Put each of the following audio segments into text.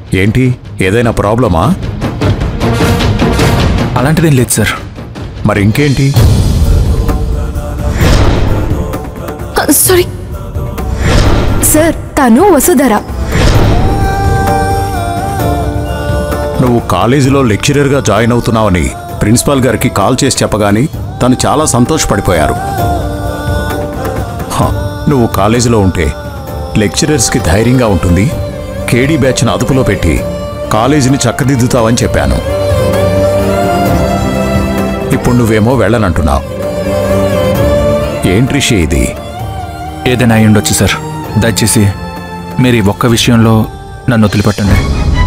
ఏంటి ఏదైనా ప్రాబ్లమా అలాంటిదేం లేదు సార్ మరి ఇంకేంటి సారీ సార్ తను వసుధర నువ్వు కాలేజీలో లెక్చరర్గా జాయిన్ అవుతున్నావని ప్రిన్సిపాల్ గారికి కాల్ చేసి చెప్పగాని తను చాలా సంతోషపడిపోయారు హ, నువ్వు కాలేజీలో ఉంటే లెక్చరర్స్కి ధైర్యంగా ఉంటుంది కేడీ బ్యాచ్ను అదుపులో పెట్టి కాలేజీని చక్కదిద్దుతావని చెప్పాను ఇప్పుడు నువ్వేమో వెళ్ళనంటున్నావు ఏంటి రిషి ఇది ఏదైనా అయి ఉండొచ్చు సార్ దయచేసి మీరు ఈ ఒక్క విషయంలో నన్ను వదిలిపెట్టండి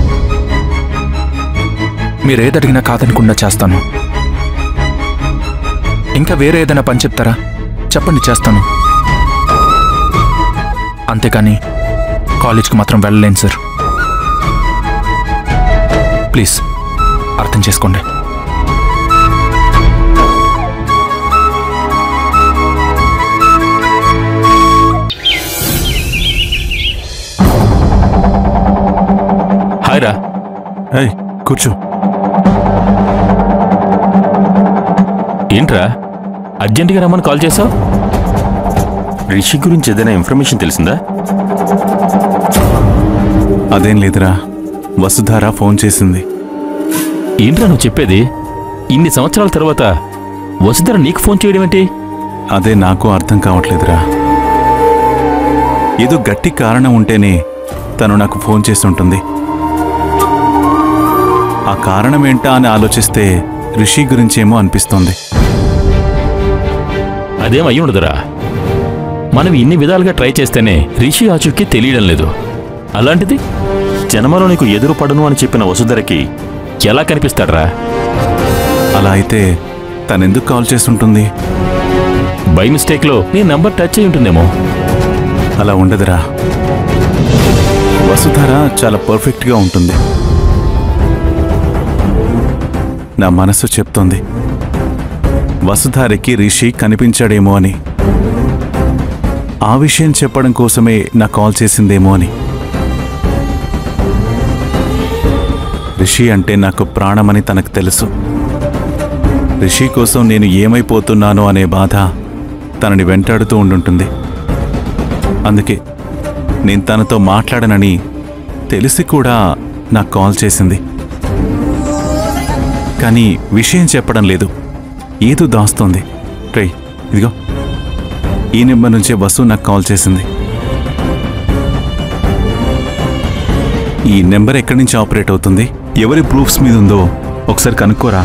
మీరు ఏదడిగినా కాదనకుండా చేస్తాను ఇంకా వేరే ఏదైనా పని చెప్తారా చెప్పండి చేస్తాను అంతేకాని కాలేజ్కి మాత్రం వెళ్ళలేను సార్ ప్లీజ్ అర్థం చేసుకోండి హాయ్ రా ఏయ్ కూర్చో ఏంట్రా అర్జెంటుగా రమ్మని కాల్ చేసావు రిషి గురించి ఏదైనా ఇన్ఫర్మేషన్ తెలిసిందా అదేం లేదురా వసుధార ఫోన్ చేసింది ఏంట్రా నువ్వు చెప్పేది ఇన్ని సంవత్సరాల తర్వాత వసుధర నీకు ఫోన్ చేయడం ఏంటి అదే నాకు అర్థం కావట్లేదురా ఏదో గట్టి కారణం ఉంటేనే తను నాకు ఫోన్ చేసి ఉంటుంది ఆ కారణం ఏంటా అని ఆలోచిస్తే రిషి గురించేమో అనిపిస్తోంది అదేం అయ్యి ఉండదురా మనం ఇన్ని విధాలుగా ట్రై చేస్తేనే రిషి ఆచూకీ తెలియడం లేదు అలాంటిది జన్మలో నీకు ఎదురు పడను అని చెప్పిన వసుధరకి ఎలా కనిపిస్తాడ్రా అలా అయితే తనెందుకు కాల్ చేసి ఉంటుంది బై మిస్టేక్లో నీ నంబర్ టచ్ అయి ఉంటుందేమో అలా ఉండదురా వసుధార చాలా పర్ఫెక్ట్గా ఉంటుంది నా మనసు చెప్తోంది వసుధారకి రిషి కనిపించాడేమో అని ఆ విషయం చెప్పడం కోసమే నా కాల్ చేసిందేమో అని రిషి అంటే నాకు ప్రాణమని తనకు తెలుసు రిషి కోసం నేను ఏమైపోతున్నానో అనే బాధ తనని వెంటాడుతూ ఉండుంటుంది అందుకే నేను తనతో మాట్లాడనని తెలిసి కూడా నాకు కాల్ చేసింది కానీ విషయం చెప్పడం లేదు ఏదో దాస్తోంది ట్రై ఇదిగో ఈ నెంబర్ నుంచే వసు నాకు కాల్ చేసింది ఈ నెంబర్ ఎక్కడి నుంచి ఆపరేట్ అవుతుంది ఎవరి ప్రూఫ్స్ మీద ఉందో ఒకసారి కనుక్కోరా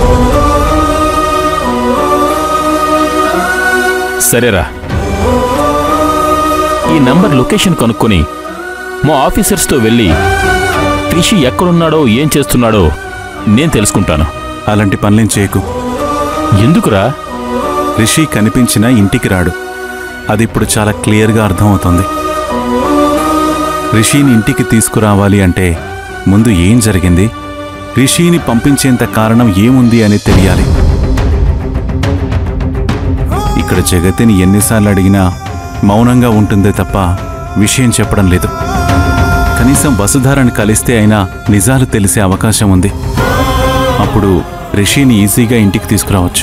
సరేరా ఈ నంబర్ లొకేషన్ కనుక్కొని మా ఆఫీసర్స్తో వెళ్ళి రిషి ఎక్కడున్నాడో ఏం చేస్తున్నాడో నేను తెలుసుకుంటాను అలాంటి పనులేం చేయకు ఎందుకురా రిషి కనిపించిన ఇంటికి రాడు అది ఇప్పుడు చాలా క్లియర్గా అర్థమవుతోంది రిషిని ఇంటికి తీసుకురావాలి అంటే ముందు ఏం జరిగింది రిషిని పంపించేంత కారణం ఏముంది అని తెలియాలి ఇక్కడ జగతిని ఎన్నిసార్లు అడిగినా మౌనంగా ఉంటుందే తప్ప విషయం చెప్పడం లేదు కనీసం వసుధారని కలిస్తే అయినా నిజాలు తెలిసే అవకాశం ఉంది అప్పుడు రిషిని ఈజీగా ఇంటికి తీసుకురావచ్చు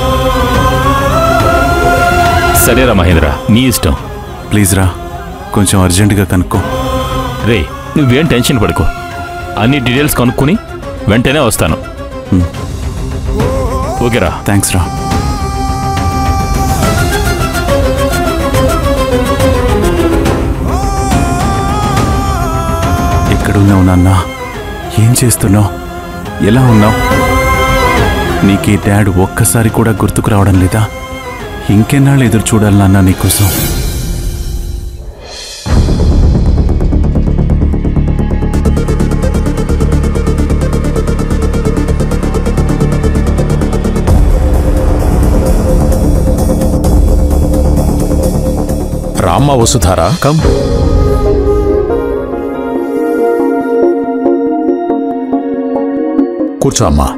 సరేరా మహేంద్ర నీ ఇష్టం ప్లీజ్ రా కొంచెం అర్జెంటుగా కనుక్కో రే నువ్వేం టెన్షన్ పడుకో అన్ని డీటెయిల్స్ కనుక్కొని వెంటనే వస్తాను హ్మ్. ఓకేరా థ్యాంక్స్ రా ఎక్కడున్నావు నాన్న ఏం చేస్తున్నావు ఎలా ఉన్నావు నీకీ డాడ్ ఒక్కసారి కూడా గుర్తుకు రావడం లేదా ఇంకెన్నాళ్ళు ఎదురు చూడాలి నాన్న నీకోసం రామ్మ వసుధారా కమ్ కూర్చో అమ్మా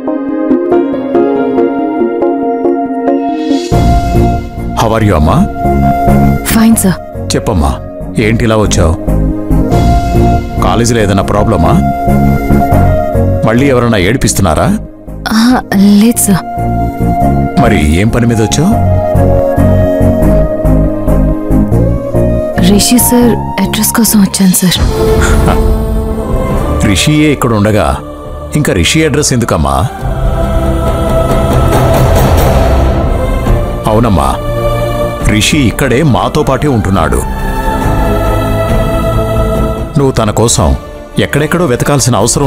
హవర్ యు అమ్మా ఫైన్ సార్ చెప్పమ్మా ఏంటి ఇలా వచ్చావు కాలేజీలో ఏదైనా ప్రాబ్లమా మళ్ళీ ఎవరైనా ఏడిపిస్తున్నారా ఆహా, లేదు సార్ మరి ఏం పని మీద వచ్చావు రిషి సార్ అడ్రస్ కోసం వచ్చాను సార్ రిషియే ఇక్కడ ఉండగా ఇంకా రిషి అడ్రస్ ఎందుకమ్మా అవునమ్మా రిషి ఇక్కడే మాతో పాటే ఉంటున్నాడు నువ్వు తన కోసం ఎక్కడెక్కడో వెతకాల్సిన అవసరం